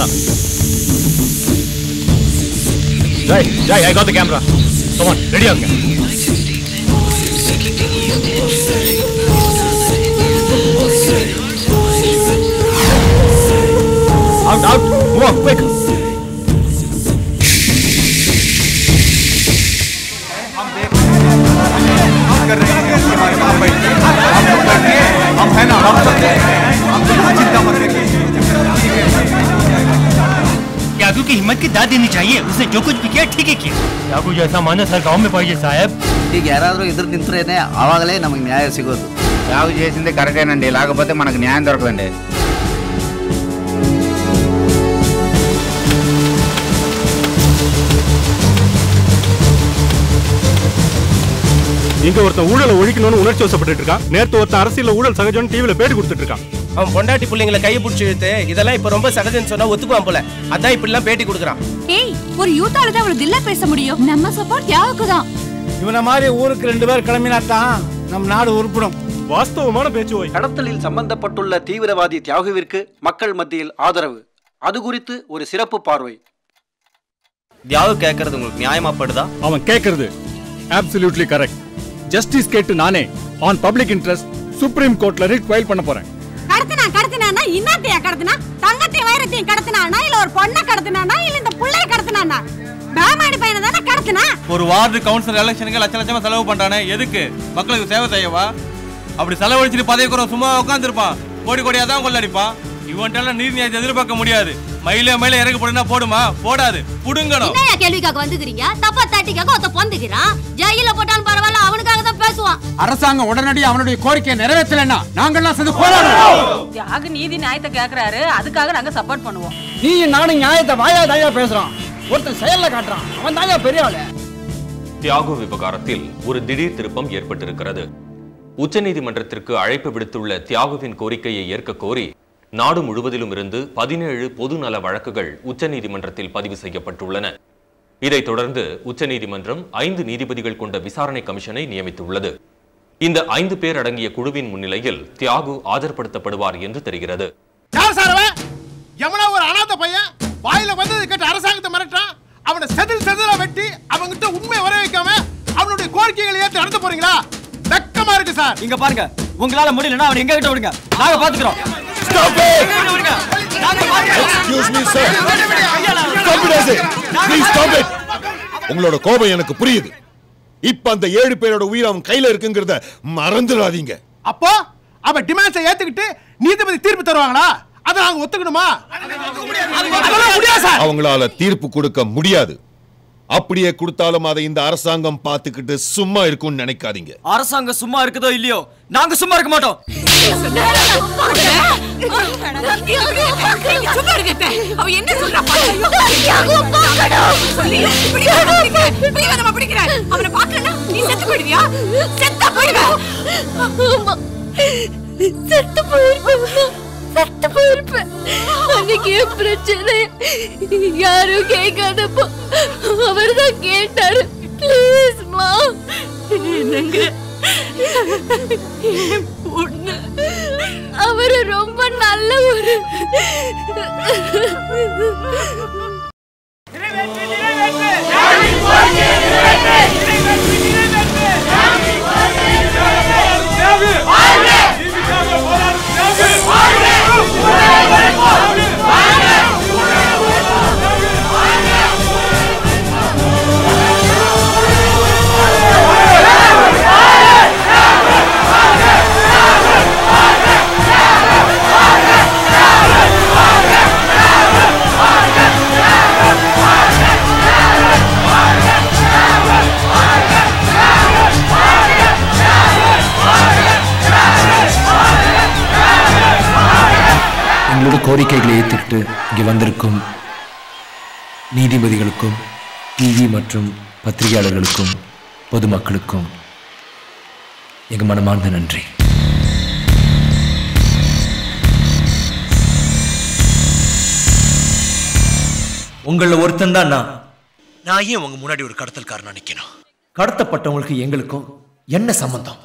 பார்க்கலாம் joy joy I got the camera come on ready ஆகுங்க Out, out, move on, quick. कर रहे हैं कि हमारे वहाँ बैठिए आप लोग बैठिए हम है ना हम सब हैं आप बिल्कुल चिंता मत करिए त्यागू की हिम्मत की दाद देनी चाहिए उसने जो कुछ भी किया ठीक ही किया त्यागू जैसा माना सर गांव में पाइए साहब ಈಗ ಯಾರಾದರೂ ಎದುರು ನಿಂತ್ರೇನೆ ಆವಾಗಲೇ ನಮಗೆ ನ್ಯಾಯ ಸಿಗೋದು సాగు చేసింది కరెక్టేనండి లేకపోతే మనకు న్యాయం దొరకదండి இங்க ஒருத்தன் ஊழலை ஒழிக்கணும்னு உணர்ச்சி வசப்பட்டு இருக்கான் நேத்து ஒருத்தன் அரசியல ஊழல் சகஜம் டிவில பேட்டி கொடுத்துட்டு இருக்கான் அவன் பொண்டாட்டி பிள்ளைங்களை கையை பிடிச்சி இழுத்து இதெல்லாம் இப்ப ரொம்ப சகஜம்னு சொன்னா ஒத்துக்குவான் போல அதான் இப்படி எல்லாம் பேட்டி கொடுக்குறான் ஏய் ஒரு யூத்தால தான் அவ்வளவு தில்லா பேச முடியும் நம்ம சப்போர்ட் யாவுக்கு தான் இவனை மாதிரி ஊருக்கு ரெண்டு பேர் கிளம்பினாத்தான் நம் நாடு உருப்படும் வாஸ்தவமான பேச்சு ஓய் கடத்தலில் சம்பந்தப்பட்டுள்ள தீவிரவாதி தியாகுவிற்கு மக்கள் மத்தியில் ஆதரவு அது குறித்து ஒரு சிறப்பு பார்வை தியாகு கேட்கறது உங்களுக்கு நியாயமாப்படுதா அவன் கேக்குறது அப்சல்யூட்லி கரெக்ட் ஜஸ்டிஸ் கேட்டு நானே ஆன் பப்ளிக் இன்ட்ரெஸ்ட் சுப்ரீம் கோர்ட்ல ரிட் ஃபைல் பண்ண போறேன் கடத்தினா கடத்தினானா இன்னத்தையா கடத்தினா தங்கத்தையும் வைரத்தையும் கடத்தினானா இல்ல ஒரு பொண்ணை கடத்தினானா இல்ல இந்த புள்ளைய கடத்தினானா பேமாடி பையனை தானே கடத்தினா ஒரு வார்டு கவுன்சிலர் எலெக்ஷனுக்கு லட்ச லட்சமா செலவு பண்றானே எதுக்கு மக்களுக்கு சேவை செய்யவா அப்படி செலவழிச்சிட்டு பதவி கூட சும்மா உட்காந்துருப்பான் கோடி கோடியா தான் கொள்ளடிப்பான் இவன்ட்டால நீதி நியாயத்தை எதிர்பார்க்க முடியாது மயில மயில இறக்கு போடுனா போடுமா போடாது புடுங்கணும் என்னையா கேள்விக்காக வந்துக்கிறீங்க தப்பா தட்டிக்காக ஒருத்த பொந்துக்கிறான் ஜெயில போட்டாலும் பரவாயில்ல அவனுக்காக தான் பேசுவான் அரசாங்கம் உடனடி அவனுடைய கோரிக்கையை நிறைவேற்றலன்னா நாங்கள்லாம் சேர்ந்து போராடுறோம் தியாக நீதி நியாயத்தை கேக்குறாரு அதுக்காக நாங்க சப்போர்ட் பண்ணுவோம் நீ நானும் நியாயத்தை வாயா தாயா பேசுறான் ஒருத்தன் செயல்ல காட்டுறான் அவன் தாயா பெரிய ஆளு தியாகு விவகாரத்தில் ஒரு திடீர் திருப்பம் ஏற்பட்டிருக்கிறது உச்சநீதிமன்றத்திற்கு அழைப்பு விடுத்துள்ள தியாகுவின் கோரிக்கையை ஏற்க கோரி நாடு முழுவதிலும் இருந்து பதினேழு பொதுநல வழக்குகள் உச்சநீதிமன்றத்தில் பதிவு செய்யப்பட்டுள்ளன இதைத் தொடர்ந்து உச்சநீதிமன்றம் ஐந்து நீதிபதிகள் கொண்ட விசாரணை கமிஷனை நியமித்துள்ளது இந்த ஐந்து பேர் அடங்கிய குழுவின் முன்னிலையில் தியாகு ஆஜர்படுத்தப்படுவார் என்று தெரிகிறது யார் சார் அவன் எவனா ஒரு அனாதை பையன் வாயில வந்தது கேட்டு அரசாங்கத்தை மிரட்டான் அவனை செதில் செதில வெட்டி அவங்கிட்ட உண்மை வர வைக்காம அவனுடைய கோரிக்கைகளை ஏற்று நடத்த போறீங்களா வெக்கமா இருக்கு சார் இங்க பாருங்க உங்களால முடியலன்னா அவன் எங்க கிட்ட விடுங்க நாங்க பாத்துக்கிறோம் Excuse me, sir. Stop it, I say. Please stop it. உங்களோட கோபம் எனக்கு புரியுது இப்ப அந்த ஏழு பேரோட உயிர் அவன் கையில இருக்குங்கிறத மறந்துடாதீங்க அப்போ அவன் டிமாண்ட்ஸை ஏத்துக்கிட்டு நீதிபதி தீர்ப்பு தருவாங்களா அதை நாங்க ஒத்துக்கணுமா அதெல்லாம் முடியாது சார் அவங்களால தீர்ப்பு கொடுக்க முடியாது அப்படியே கொடுத்தாலும் அதை இந்த அரசாங்கம் பார்த்துக்கிட்டு சும்மா இருக்கும்னு நினைக்காதீங்க அரசாங்கம் சும்மா இருக்குதோ இல்லையோ நாங்க சும்மா இருக்க மாட்டோம் அவ என்ன சொல்றா அவனை பாக்கலன்னா நீ செத்து போயிடுவியா செத்தா போயிடுவ செத்து போயிருப்பேன் செத்து போயிருப்பேன் அன்னைக்கு என் பிரச்சனை யாரும் கேட்காதப்போ அவர் தான் கேட்டாரு ப்ளீஸ் மா என்னங்க என் பொண்ணு அவரு ரொம்ப நல்ல ஒரு எங்களோட கோரிக்கைகளை ஏற்றுக்கிட்டு இங்கே வந்திருக்கும் நீதிபதிகளுக்கும் டிவி மற்றும் பத்திரிகையாளர்களுக்கும் பொதுமக்களுக்கும் எங்கள் மனமார்ந்த நன்றி உங்களில் ஒருத்தன் தான் நான் நான் ஏன் உங்க முன்னாடி ஒரு கடத்தல்காரனா நிக்கணும் கடத்தப்பட்டவங்களுக்கு எங்களுக்கும் என்ன சம்பந்தம்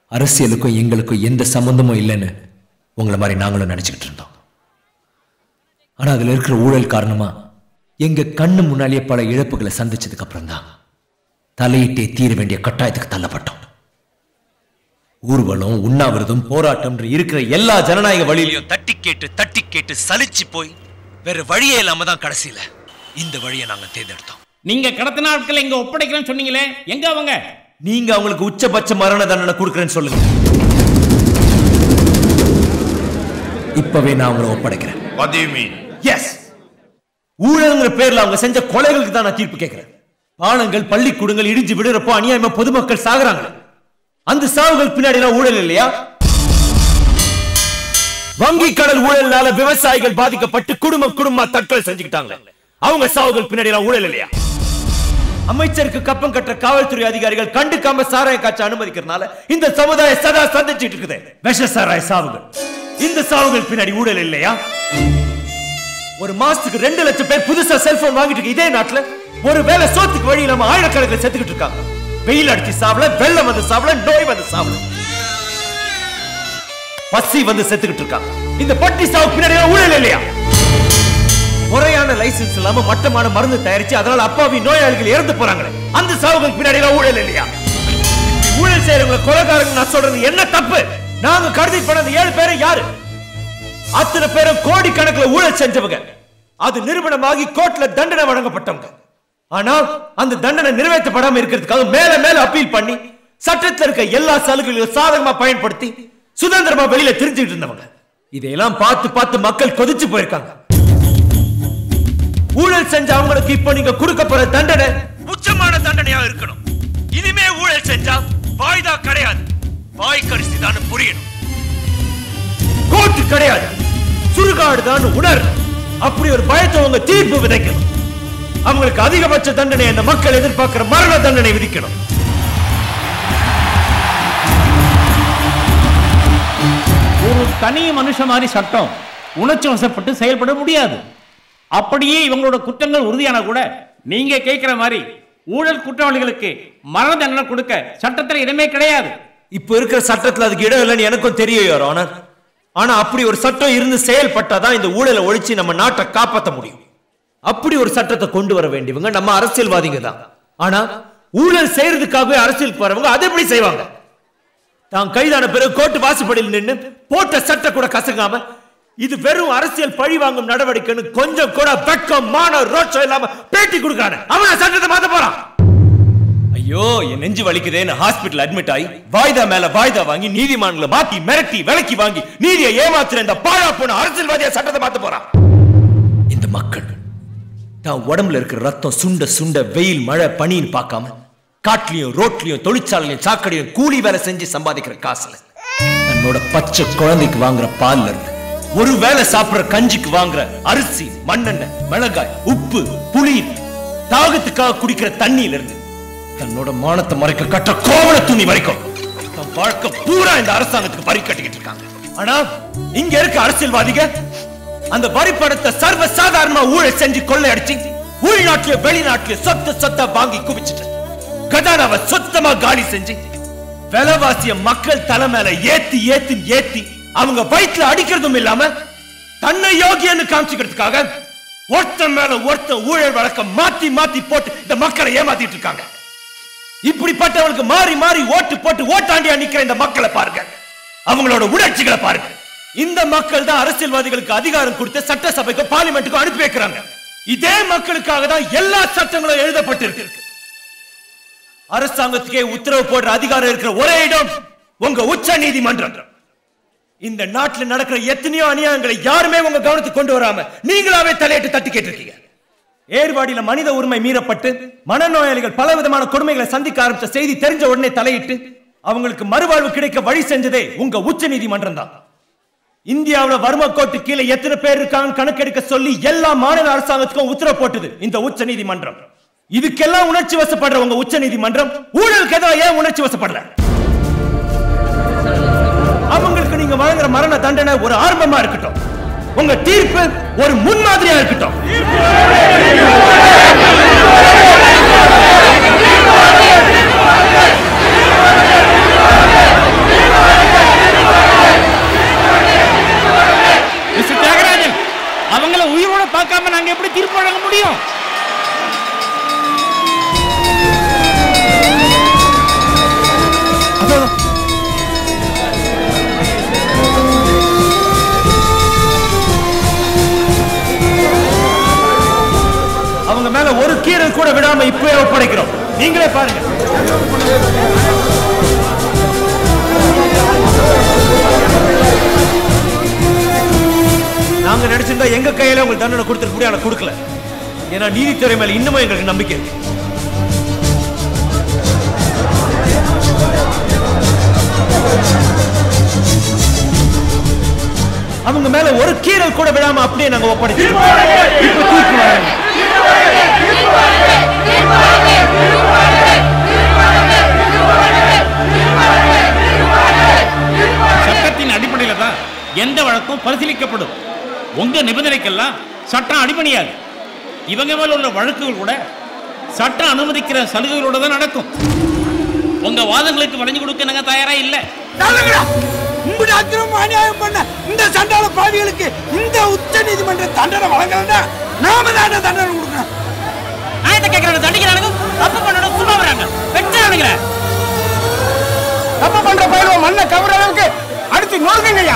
அரசியலுக்கும் எங்களுக்கும் எந்த சம்பந்தமும் இல்லைன்னு உங்களை மாதிரி நாங்களும் நினைச்சுக்கிட்டு இருந்தோம் ஆனா அதுல இருக்கிற ஊழல் காரணமா எங்க கண்ணு முன்னாலேயே பல இழப்புகளை சந்திச்சதுக்கு அப்புறம் தான் தலையிட்டே தீர வேண்டிய கட்டாயத்துக்கு தள்ளப்பட்டோம் ஊர்வலம் உண்ணாவிரதம் போராட்டம் இருக்கிற எல்லா ஜனநாயக வழியிலையும் தட்டி கேட்டு தட்டி கேட்டு சலிச்சு போய் வேற வழியே இல்லாம தான் கடைசியில இந்த வழியை நாங்க தேர்ந்தெடுத்தோம் நீங்க கடத்தின ஆட்களை இங்க ஒப்படைக்கிறேன்னு சொன்னீங்களே எங்க அவங்க நீங்க அவங்களுக்கு உச்சபட்ச மரண தண்டனை கொடுக்குறேன்னு சொல்லுங்க இப்பவே நான் அவங்கள ஒப்படைக்கிறேன் What do you mean? Yes ஊழல்ங்கிற பேர்ல அவங்க செஞ்ச கொலைகளுக்கு தான் நான் தீர்ப்பு கேட்கிறேன் பாலங்கள் பள்ளிக்கூடங்கள் இடிஞ்சு விடுறப்போ அநியாயமா பொதுமக்கள் சாகுறாங்க அந்த சாவுகள் பின்னாடி எல்லாம் ஊழல் இல்லையா வங்கி கடல் ஊழல்னால விவசாயிகள் பாதிக்கப்பட்டு குடும்ப குடும்பமா தற்கொலை செஞ்சுக்கிட்டாங்க அவங்க சாவுகள் பின்னாடி எல்லாம் ஊழல் இல்லையா அமைச்சருக்கு கப்பம் கட்டுற காவல்துறை அதிகாரிகள் கண்டுக்காம சாராய காய்ச்ச அனுமதிக்கிறதுனால இந்த சமுதாயம் சதா சந்திச்சிட்டு இருக்குது விஷ சாராய சாவுகள் இந்த சாவுகள் பின்னாடி ஊழல் இல்லையா ஒரு மாசத்துக்கு ரெண்டு லட்சம் பேர் புதுசா செல்போன் வாங்கிட்டு இருக்க இதே நாட்டுல ஒரு வேலை சோத்துக்கு வழி இல்லாம ஆயிரக்கணக்கில் செத்துக்கிட்டு இருக்காங்க வெயில் அடிச்சு சாவல வெள்ளம் வந்து சாவல நோய் வந்து சாவல பசி வந்து செத்துக்கிட்டு இருக்காங்க இந்த பட்டி சாவு பின்னாடி ஊழல் இல்லையா முறையான லைசென்ஸ் இல்லாம மட்டமான மருந்து தயாரிச்சு அதனால அப்பாவி நோயாளிகள் இறந்து போறாங்களே அந்த சாவுகள் பின்னாடி எல்லாம் ஊழல் இல்லையா இப்படி ஊழல் செய்யறவங்க கொலைகாரங்க நான் சொல்றது என்ன தப்பு நாங்க கருதி பண்ணது ஏழு பேரும் யாரு அத்தனை பேரும் கோடி கணக்குல ஊழல் செஞ்சவங்க அது நிரூபணமாகி கோர்ட்ல தண்டனை வழங்கப்பட்டவங்க ஆனா அந்த தண்டனை நிறைவேற்றப்படாம இருக்கிறதுக்காக மேல மேல அப்பீல் பண்ணி சட்டத்துல இருக்க எல்லா சலுகைகளையும் சாதகமா பயன்படுத்தி சுதந்திரமா வெளியில தெரிஞ்சுக்கிட்டு இருந்தவங்க இதையெல்லாம் பார்த்து பார்த்து மக்கள் கொதிச்சு போயிருக்காங்க ஊழல் செஞ்ச அவங்களுக்கு இப்போ நீங்க கொடுக்க போற தண்டனை உச்சமான தண்டனையா இருக்கணும் இனிமே ஊழல் செஞ்சா வாய்தா கிடையாது வாய் கரிசி தான் புரியணும் கோர்ட்டு கிடையாது சுடுகாடு தான் உணர் அப்படி ஒரு பயத்தை உங்க தீர்ப்பு விதைக்கணும் அவங்களுக்கு அதிகபட்ச தண்டனை அந்த மக்கள் எதிர்பார்க்கிற மரண தண்டனை விதிக்கணும் ஒரு தனி மனுஷன் மாதிரி சட்டம் உணர்ச்சி வசப்பட்டு செயல்பட முடியாது அப்படியே இவங்களோட குற்றங்கள் உறுதியான கூட நீங்க கேட்கிற மாதிரி ஊழல் குற்றவாளிகளுக்கு மரண தண்டனை கொடுக்க சட்டத்துல இடமே கிடையாது இப்ப இருக்கிற சட்டத்துல அதுக்கு இடம் இல்லைன்னு எனக்கும் தெரியும் யோர் ஆனர் ஆனா அப்படி ஒரு சட்டம் இருந்து செயல்பட்டாதான் இந்த ஊழலை ஒழிச்சு நம்ம நாட்டை காப்பாத்த முடியும் அப்படி ஒரு சட்டத்தை கொண்டு வர வேண்டியவங்க நம்ம அரசியல்வாதிங்க தான் ஆனா ஊழல் செய்யறதுக்காகவே அரசியல் போறவங்க அதை எப்படி செய்வாங்க தான் கைதான பிறகு கோர்ட்டு வாசப்படியில் நின்னு போட்ட சட்டை கூட கசங்காம இது வெறும் அரசியல் பழி வாங்கும் நடவடிக்கைன்னு கொஞ்சம் கூட வெக்கம் மான ரோட்சம் இல்லாம பேட்டி கொடுக்கான அவன சட்டத்தை மாத்த போறான் ஐயோ என் நெஞ்சு வலிக்குதேன்னு ஹாஸ்பிடல் அட்மிட் ஆகி வாய்தா மேல வாய்தா வாங்கி நீதிமன்றங்களை மாத்தி மிரட்டி விலக்கி வாங்கி நீதியை ஏமாத்துற இந்த பாழா போன அரசியல்வாதிய சட்டத்தை மாத்த போறான் இந்த மக்கள் தான் உடம்புல இருக்கிற ரத்தம் சுண்ட சுண்ட வெயில் மழை பனின்னு பார்க்காம காட்டுலயும் ரோட்லயும் தொழிற்சாலையும் சாக்கடையும் கூலி வேலை செஞ்சு சம்பாதிக்கிற காசுல தன்னோட பச்சை குழந்தைக்கு வாங்குற பால்ல இருந்து ஒரு வேளை சாப்பிடுற கஞ்சிக்கு வாங்குற அரிசி மண்ணெண்ணெய் மிளகாய் உப்பு புளி தாகத்துக்காக குடிக்கிற தண்ணியில இருந்து தன்னோட மானத்தை மறைக்க கட்ட கோவண துணி வரைக்கும் தன் வாழ்க்கை பூரா இந்த அரசாங்கத்துக்கு வரி கட்டிக்கிட்டு இருக்காங்க ஆனா இங்க இருக்க அரசியல்வாதிக அந்த வரி பணத்தை சர்வ சாதாரணமா ஊழல் செஞ்சு கொள்ளையடிச்சு உள்நாட்டுல வெளிநாட்டுல சொத்து சொத்தா வாங்கி குவிச்சிட்டு கஜானாவை சொத்தமா காலி செஞ்சு விலைவாசிய மக்கள் தலை மேல ஏத்தி ஏத்தி ஏத்தி அவங்க வயிற்றுல அடிக்கிறதும் இல்லாம தன்னை யோகியன்னு காமிச்சுக்கிறதுக்காக ஒருத்தன் மேல ஒருத்தன் ஊழல் வழக்கம் மாத்தி மாத்தி போட்டு இந்த மக்களை ஏமாத்திட்டு இருக்காங்க இப்படிப்பட்டவங்களுக்கு மாறி மாறி ஓட்டு போட்டு ஓட்டாண்டியா நிக்கிற இந்த மக்களை பாருங்க அவங்களோட உணர்ச்சிகளை பாருங்க இந்த மக்கள் தான் அரசியல்வாதிகளுக்கு அதிகாரம் கொடுத்து சட்டசபைக்கு பார்லிமெண்ட்டுக்கு அனுப்பி வைக்கிறாங்க இதே மக்களுக்காக தான் எல்லா சட்டங்களும் எழுதப்பட்டிருக்கு அரசாங்கத்துக்கே உத்தரவு போடுற அதிகாரம் இருக்கிற ஒரே இடம் உங்க உச்ச நீதிமன்றம் இந்த நாட்டுல நடக்கிற எத்தனையோ அநியாயங்களை யாருமே உங்க கவனத்துக்கு கொண்டு வராம நீங்களாவே தலையிட்டு தட்டி கேட்டிருக்கீங்க ஏர்வாடியில மனித உரிமை மீறப்பட்டு மனநோயாளிகள் பல விதமான கொடுமைகளை சந்திக்க ஆரம்பிச்ச செய்தி தெரிஞ்ச உடனே தலையிட்டு அவங்களுக்கு மறுவாழ்வு கிடைக்க வழி செஞ்சதே உங்க உச்ச நீதிமன்றம் தான் இந்தியாவுல வறுமை கோட்டு கீழே எத்தனை பேர் இருக்காங்கன்னு கணக்கெடுக்க சொல்லி எல்லா மாநில அரசாங்கத்துக்கும் உத்தரவு போட்டது இந்த உச்ச நீதிமன்றம் இதுக்கெல்லாம் உணர்ச்சி வசப்படுற உங்க உச்ச நீதிமன்றம் ஊழலுக்கு எதிராக ஏன் உணர்ச்சி வசப்படல அவங்களுக்கு நீங்க வழங்குற மரண தண்டனை ஒரு ஆரம்பமா இருக்கட்டும் உங்க தீர்ப்பு ஒரு முன்மாதிரியா இருக்கட்டும் மிஸ்டர் தியாகராஜன் அவங்கள உயிரோட விடாம இப்பவே ஒப்படைக்கிறோம் நீங்களே பாருங்க நாங்க நினைச்சிருந்தா எங்க கையில உங்களுக்கு தண்டனை கொடுத்துருக்க முடியும் ஆனா கொடுக்கல ஏன்னா நீதித்துறை மேல இன்னமும் எங்களுக்கு நம்பிக்கை இருக்கு அவங்க மேல ஒரு கீரல் கூட விடாம அப்படியே நாங்க ஒப்படைச்சிருக்கோம் இப்ப தூக்கு வாங்க. சட்டத்தின் அடிப்படையில தான் எந்த வழக்கும் பரிசீலிக்கப்படும் உங்க நிபந்தனைக்கெல்லாம் சட்டம் அடிபணியாது இவங்க மேல உள்ள வழக்குகள் கூட சட்டம் அனுமதிக்கிற சலுகைகளோட தான் நடக்கும் உங்க வாதங்களுக்கு வளைஞ்சு கொடுக்க நாங்க தயாரா இல்ல உங்களுடைய அக்கிரமம் அநியாயம் பண்ண இந்த சண்டால பாவிகளுக்கு இந்த உச்ச நீதிமன்ற தண்டனை வழங்கலன்னா நாம தான் தண்டனை கொடுக்கணும் ஆயத்தை கேட்கறவங்க தண்டிக்கிறானுங்க தப்பு பண்ணணும் சும்மா வராங்க வெட்டானுங்க தப்பு பண்ற பயிலும் மண்ணை கவர அளவுக்கு அடுத்து நோக்குங்கய்யா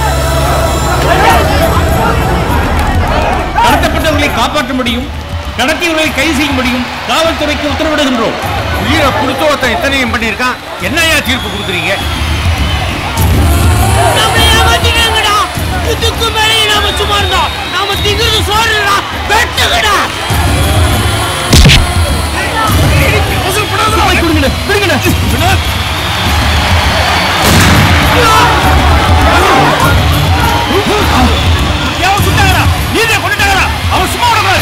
கடத்தப்பட்டவர்களை காப்பாற்ற முடியும் கடத்தியவர்களை கைது செய்ய முடியும் காவல்துறைக்கு உத்தரவிடுகின்றோம் உயிரை கொடுத்து ஒருத்தன் இத்தனையும் பண்ணியிருக்கான் என்னையா தீர்ப்பு கொடுக்குறீங்க இதுக்கு மேலே நாம சும்மா இருந்தோம் நாம திங்கிறது சோறுடா வெட்டுங்கடா கொடுங்கண்ணே விடுங்கண்ணே எவன் சுட்டாங்கடா நீதே கொண்டுட்டாங்கடா அவன் சும்மா விடக்கூடாது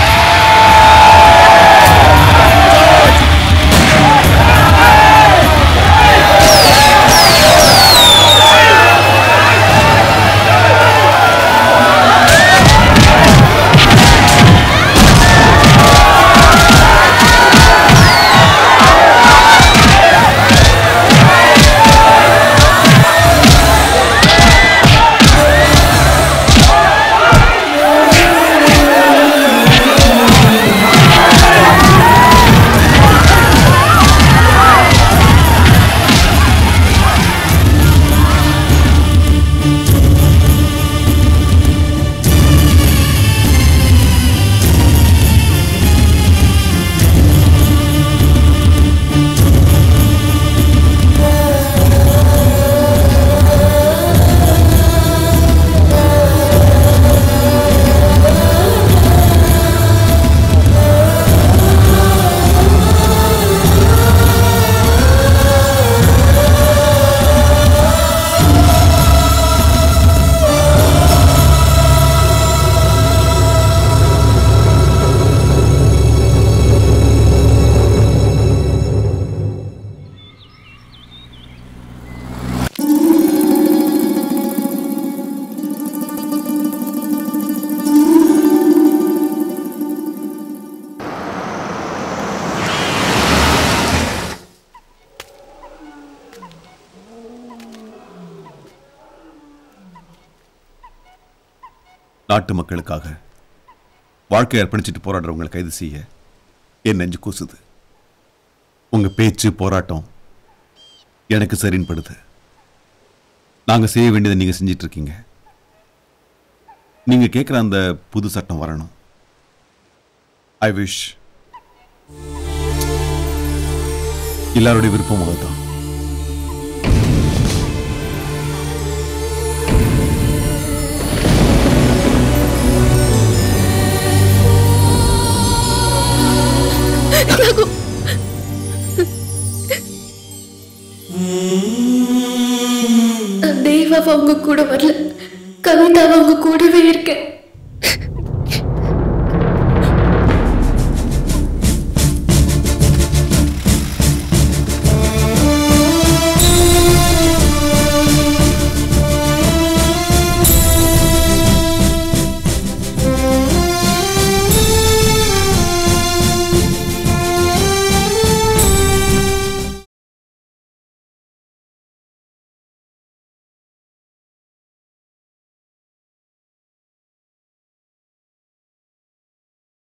நாட்டு மக்களுக்காக வாழ்க்கை அர்ப்பணிச்சிட்டு போராடுறவங்களை கைது செய்ய என் நெஞ்சு கூசுது உங்க பேச்சு போராட்டம் எனக்கு சரின்னு படுது நாங்க செய்ய வேண்டியதை நீங்க செஞ்சிட்டு இருக்கீங்க நீங்க கேட்குற அந்த புது சட்டம் வரணும் ஐ விஷ் எல்லாருடைய விருப்பம் அதுதான் தேவாவை அவங்க கூட வரல கவிதாவை அவங்க கூடவே இருக்கேன்